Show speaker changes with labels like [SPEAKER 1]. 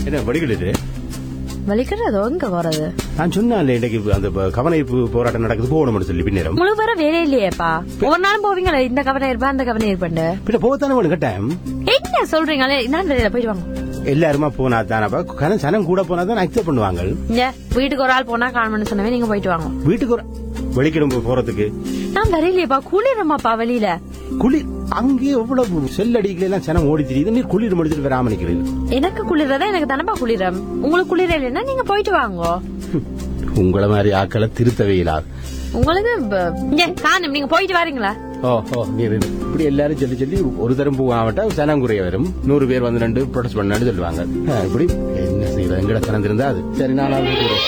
[SPEAKER 1] என்ன வடிகளிட்டு
[SPEAKER 2] வலிக்கிறதோ எங்க போறது
[SPEAKER 1] நான் சொன்னேன்ல இன்னைக்கு அந்த ப- கவனிப்பு போராட்டம் நடக்குது போகணும்னு சொல்லி பின்னேரம்
[SPEAKER 2] உங்களுக்கு வேற வேலை இல்லையேப்பா ஒவ்வொரு நாளும் போவீங்களா இந்த கவனம் இருப்பா அந்த கவனம் இருப்பண்டு
[SPEAKER 1] பின்ன போகத்தானே வேணும் கேட்டேன்
[SPEAKER 2] என்ன சொல்றீங்களே நான் வெளியில போயிட்டு வாங்க
[SPEAKER 1] எல்லாருமா போனா தானப்பா கணம் சனம் கூட போனா தான் அக்செப்ட் பண்ணுவாங்க
[SPEAKER 2] இங்க வீட்டுக்கு ஒரு ஆள் போனா காணும்னு சொன்னவே நீங்க போயிட்டு வாங்க
[SPEAKER 1] வீட்டுக்கு ஒரு வெளிக்கிடம் போறதுக்கு
[SPEAKER 2] நான் வரையிலையேப்பா குளிரமாப்பா வெளியில
[SPEAKER 1] குளிர் அங்கே எவ்வளவு செல் அடிக்கல எல்லாம் சனம் ஓடி தெரியுது நீர் குளிர் முடிச்சுட்டு வராம நிக்கிறீங்க
[SPEAKER 2] எனக்கு குளிரதா எனக்கு தானப்பா குளிரம் உங்களுக்கு குளிர இல்லைன்னா நீங்க போயிட்டு வாங்க
[SPEAKER 1] உங்களை மாதிரி ஆக்களை திருத்தவே இல்லாது
[SPEAKER 2] உங்களுக்கு ப- இங்க காணும் நீங்க போயிட்டு வரீங்களா
[SPEAKER 1] ஓ ஓ நீர் இப்படி எல்லாரும் சொல்லி சொல்லி ஒரு தரம் போகாமட்டா சனம் குறைய வரும் நூறு பேர் வந்து ரெண்டு ப்ரொடெஸ்ட் பண்ணான்னு சொல்லுவாங்க ஆ, இப்படி என்ன செய்யறது எங்கட சனம் இருந்தா அது சரி நாளாவது